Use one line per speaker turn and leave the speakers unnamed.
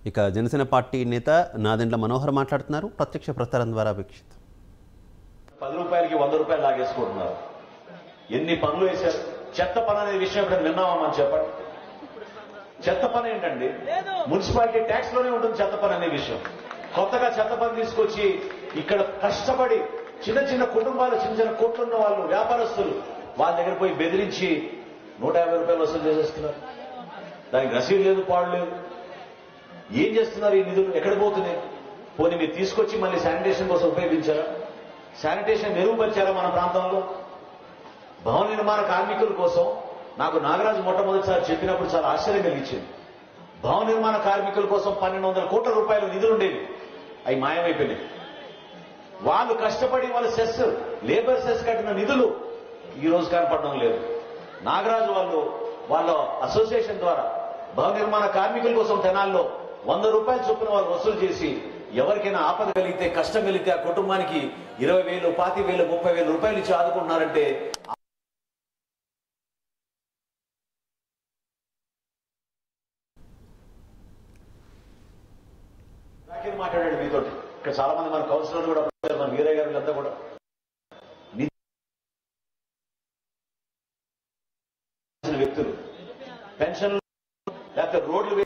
ఇక జనసేన పార్టీ నేత నాదెండ్ల మనోహర్ మాట్లాడుతున్నారు ప్రత్యక్ష ప్రసారం ద్వారా వీక్షిద్దాం
పది రూపాయలకి వంద రూపాయలు లాగేసుకుంటున్నారు ఎన్ని పనులు వేశారు చెత్త పని అనే విషయం ఎప్పుడైనా విన్నామా మనం చెప్పండి చెత్త పని ఏంటండి మున్సిపాలిటీ ట్యాక్స్ లోనే ఉంటుంది చెత్త పని అనే విషయం కొత్తగా చెత్త పని తీసుకొచ్చి ఇక్కడ కష్టపడి చిన్న చిన్న కుటుంబాలు చిన్న చిన్న కోట్లు ఉన్న వాళ్ళు వ్యాపారస్తులు వాళ్ళ దగ్గర పోయి బెదిరించి నూట యాభై రూపాయలు వసూలు చేసేస్తున్నారు దానికి రసీదు లేదు పాడు లేదు ఏం చేస్తున్నారు ఈ నిధులు ఎక్కడ పోతున్నాయి పోనీ మీరు తీసుకొచ్చి మళ్ళీ శానిటేషన్ కోసం ఉపయోగించారా శానిటేషన్ మెరుగుపరిచారా మన ప్రాంతంలో భవన నిర్మాణ కార్మికుల కోసం నాకు నాగరాజు మొట్టమొదటిసారి చెప్పినప్పుడు చాలా ఆశ్చర్యం కలిగించింది భవన నిర్మాణ కార్మికుల కోసం పన్నెండు వందల కోట్ల రూపాయలు నిధులు ఉండేవి అవి మాయమైపోయినాయి వాళ్ళు కష్టపడి వాళ్ళ సెస్ లేబర్ సెస్ కట్టిన నిధులు ఈ రోజు కనపడడం లేదు నాగరాజు వాళ్ళు వాళ్ళ అసోసియేషన్ ద్వారా భవన నిర్మాణ కార్మికుల కోసం తెనాల్లో వంద రూపాయల చొప్పున వాళ్ళు వసూలు చేసి ఎవరికైనా ఆపద కలిగితే కష్టం కలిగితే ఆ కుటుంబానికి ఇరవై వేలు పాతి వేలు ముప్పై వేలు రూపాయలు ఇచ్చి ఆదుకుంటున్నారంటే రాకేష్ మాట్లాడాడు మీతో ఇక్కడ చాలా మంది మన కౌన్సిలర్లు కూడా వచ్చారు, మన వీరయ్య గారు వీళ్ళంతా కూడా నిధి వ్యక్తులు పెన్షన్లు లేకపోతే రోడ్లు